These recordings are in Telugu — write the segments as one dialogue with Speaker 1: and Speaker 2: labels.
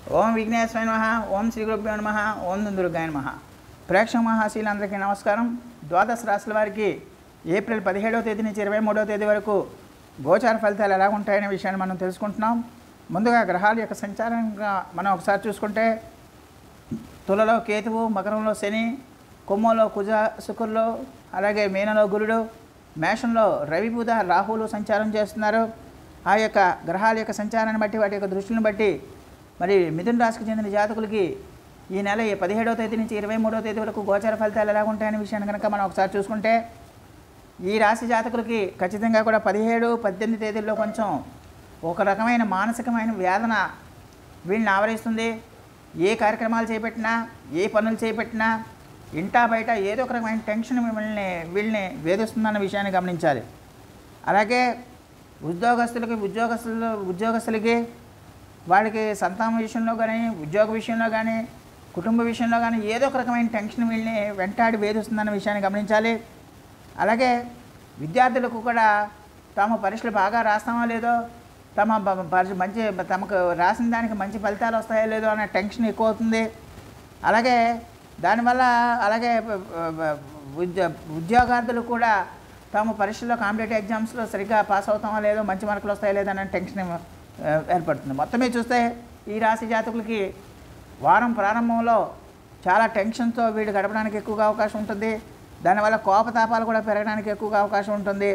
Speaker 1: ఓం విఘ్నేశ్వర నమ ఓం శ్రీ గురుభ్యో నమ ఓం దుర్గాయ నమ ప్రేక్షక మహాశీలందరికీ నమస్కారం ద్వాదశ రాశుల వారికి ఏప్రిల్ పదిహేడవ తేదీ నుంచి ఇరవై మూడవ తేదీ వరకు గోచార ఫలితాలు ఎలా ఉంటాయనే విషయాన్ని మనం తెలుసుకుంటున్నాం ముందుగా గ్రహాల యొక్క సంచారంగా మనం ఒకసారి చూసుకుంటే తులలో కేతువు మకరంలో శని కొమ్మలో కుజ శుక్రులు అలాగే మీనలో గురుడు మేషంలో రవి బుధ రాహువులు సంచారం చేస్తున్నారు ఆ యొక్క గ్రహాల యొక్క సంచారాన్ని బట్టి వాటి యొక్క దృష్టిని బట్టి మరి మిథున రాశికి చెందిన జాతకులకి ఈ నెల ఈ పదిహేడవ తేదీ నుంచి ఇరవై మూడవ తేదీ వరకు గోచార ఫలితాలు ఎలా ఉంటాయనే విషయాన్ని కనుక మనం ఒకసారి చూసుకుంటే ఈ రాశి జాతకులకి ఖచ్చితంగా కూడా పదిహేడు పద్దెనిమిది తేదీల్లో కొంచెం ఒక రకమైన మానసికమైన వేదన వీళ్ళని ఆవరిస్తుంది ఏ కార్యక్రమాలు చేపట్టినా ఏ పనులు చేపట్టినా ఇంటా బయట ఏదో ఒక రకమైన టెన్షన్ మిమ్మల్ని వీళ్ళని వేధిస్తుందన్న విషయాన్ని గమనించాలి అలాగే ఉద్యోగస్తులకి ఉద్యోగస్తులు ఉద్యోగస్తులకి వాళ్ళకి సంతానం విషయంలో కానీ ఉద్యోగ విషయంలో కానీ కుటుంబ విషయంలో కానీ ఏదో ఒక రకమైన టెన్షన్ వీళ్ళని వెంటాడి వేధిస్తుందన్న విషయాన్ని గమనించాలి అలాగే విద్యార్థులకు కూడా తాము పరీక్షలు బాగా రాస్తామో లేదో తమ బ- పరీక్ష మంచి తమకు రాసిన దానికి మంచి ఫలితాలు వస్తాయో లేదో అనే టెన్షన్ ఎక్కువ అవుతుంది అలాగే దానివల్ల అలాగే బ- బ- ఉద్యో ఉద్యోగార్థులు కూడా తాము పరీక్షల్లో కాంపిటేటివ్ ఎగ్జామ్స్లో సరిగ్గా పాస్ అవుతామో లేదో మంచి మార్కులు వస్తాయో లేదో అనే టెన్షన్ ఆ, ఏర్పడుతుంది మొత్తమే చూస్తే ఈ రాశి జాతకులకి వారం ప్రారంభంలో చాలా టెన్షన్తో వీడు గడపడానికి ఎక్కువగా అవకాశం ఉంటుంది దానివల్ల కోపతాపాలు కూడా పెరగడానికి ఎక్కువగా అవకాశం ఉంటుంది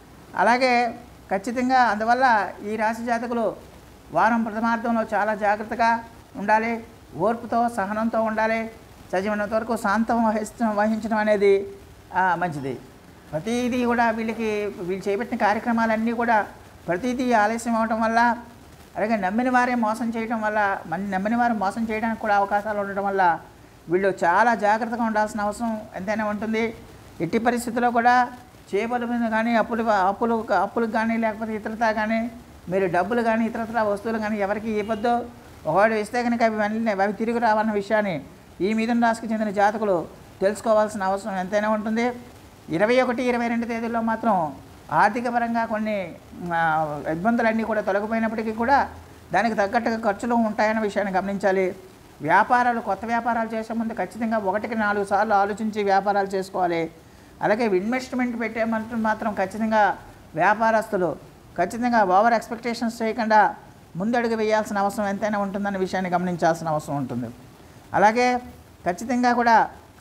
Speaker 1: అలాగే ఖచ్చితంగా అందువల్ల ఈ రాశి జాతకులు వారం ప్రథమార్థంలో చాలా జాగ్రత్తగా ఉండాలి ఓర్పుతో సహనంతో ఉండాలి చదివినంత వరకు శాంతం వహించడం వహించడం అనేది ఆ, మంచిది ప్రతిదీ కూడా వీళ్ళకి వీళ్ళు చేపట్టిన కార్యక్రమాలన్నీ కూడా ప్రతిదీ ఆలస్యం అవడం వల్ల అలాగే నమ్మిన వారే మోసం చేయడం వల్ల మన నమ్మిన వారు మోసం చేయడానికి కూడా అవకాశాలు ఉండడం వల్ల వీళ్ళు చాలా జాగ్రత్తగా ఉండాల్సిన అవసరం ఎంతైనా ఉంటుంది ఎట్టి పరిస్థితుల్లో కూడా చేపల మీద కానీ అప్పులు అప్పులు అప్పులకు కానీ లేకపోతే ఇతరత కానీ మీరు డబ్బులు కానీ ఇతరత్ర వస్తువులు కానీ ఎవరికి ఇవ్వద్దు ఒకవేళ ఇస్తే కనుక అవి వెంటనే అవి తిరిగి రావన్న విషయాన్ని ఈ మిథున రాశికి చెందిన జాతకులు తెలుసుకోవాల్సిన అవసరం ఎంతైనా ఉంటుంది ఇరవై ఒకటి ఇరవై రెండు తేదీల్లో మాత్రం ఆర్థిక పరంగా కొన్ని ఆ, ఇబ్బందులన్నీ కూడా తొలగిపోయినప్పటికీ కూడా దానికి తగ్గట్టుగా ఖర్చులు ఉంటాయన్న విషయాన్ని గమనించాలి వ్యాపారాలు కొత్త వ్యాపారాలు చేసే ముందు ఖచ్చితంగా ఒకటికి నాలుగు సార్లు ఆలోచించి వ్యాపారాలు చేసుకోవాలి అలాగే ఇన్వెస్ట్మెంట్ పెట్టే మాత్రం మాత్రం ఖచ్చితంగా వ్యాపారస్తులు ఖచ్చితంగా ఓవర్ ఎక్స్పెక్టేషన్స్ చేయకుండా ముందడుగు వేయాల్సిన అవసరం ఎంతైనా ఉంటుందన్న విషయాన్ని గమనించాల్సిన అవసరం ఉంటుంది అలాగే ఖచ్చితంగా కూడా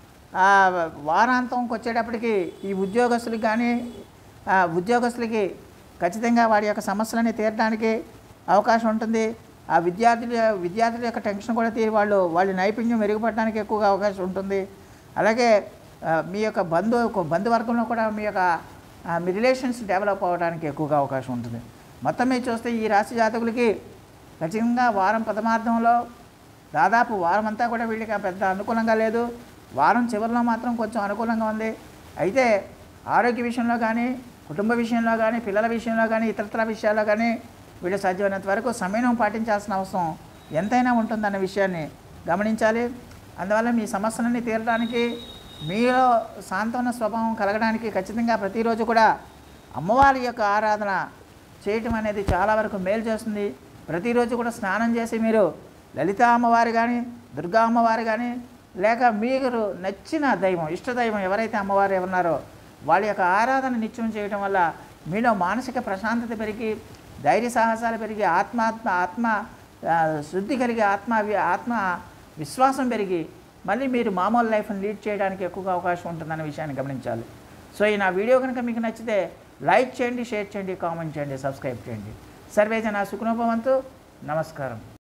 Speaker 1: ఆ, వారాంతంకి వచ్చేటప్పటికి ఈ ఉద్యోగస్తులకు కానీ ఆ, ఉద్యోగస్తులకి ఖచ్చితంగా వాడి యొక్క సమస్యలని తీరడానికి అవకాశం ఉంటుంది ఆ విద్యార్థుల విద్యార్థుల యొక్క టెన్షన్ కూడా తీరి వాళ్ళు వాళ్ళ నైపుణ్యం మెరుగుపడడానికి ఎక్కువగా అవకాశం ఉంటుంది అలాగే ఆ, మీ యొక్క బంధు బంధువర్గంలో కూడా మీ యొక్క ఆ, మీ రిలేషన్స్ డెవలప్ అవ్వడానికి ఎక్కువగా అవకాశం ఉంటుంది మొత్తం మీద చూస్తే ఈ రాశి జాతకులకి ఖచ్చితంగా వారం ప్రథమార్థంలో దాదాపు వారం అంతా కూడా వీళ్ళకి ఆ పెద్ద అనుకూలంగా లేదు వారం చివరిలో మాత్రం కొంచెం అనుకూలంగా ఉంది అయితే ఆరోగ్య విషయంలో కానీ కుటుంబ విషయంలో కానీ పిల్లల విషయంలో కానీ ఇతరత్ర విషయాల్లో కానీ వీళ్ళు సాధ్యమైనంత వరకు సమయం పాటించాల్సిన అవసరం ఎంతైనా ఉంటుందన్న విషయాన్ని గమనించాలి అందువల్ల మీ సమస్యలన్నీ తీరడానికి మీలో సాంత్వన స్వభావం కలగడానికి ఖచ్చితంగా ప్రతిరోజు కూడా అమ్మవారి యొక్క ఆరాధన చేయటం అనేది చాలా వరకు మేలు చేస్తుంది ప్రతిరోజు కూడా స్నానం చేసి మీరు లలిత అమ్మవారు కానీ దుర్గా అమ్మవారు కానీ లేక మీరు నచ్చిన దైవం ఇష్ట దైవం ఎవరైతే అమ్మవారు ఎవరున్నారో వాళ్ళ యొక్క ఆరాధన నిత్యం చేయటం వల్ల మీలో మానసిక ప్రశాంతత పెరిగి ధైర్య సాహసాలు పెరిగి ఆత్మాత్మ ఆత్మ ఆ, శుద్ధి కలిగి ఆత్మ వి- ఆత్మ విశ్వాసం పెరిగి మళ్ళీ మీరు మామూలు లైఫ్ని లీడ్ చేయడానికి ఎక్కువగా అవకాశం ఉంటుందన్న విషయాన్ని గమనించాలి సో ఈ నా వీడియో కనుక మీకు నచ్చితే లైక్ చేయండి షేర్ చేయండి కామెంట్ చేయండి సబ్స్క్రైబ్ చేయండి సర్వేజన సుఖనోభవంతు నమస్కారం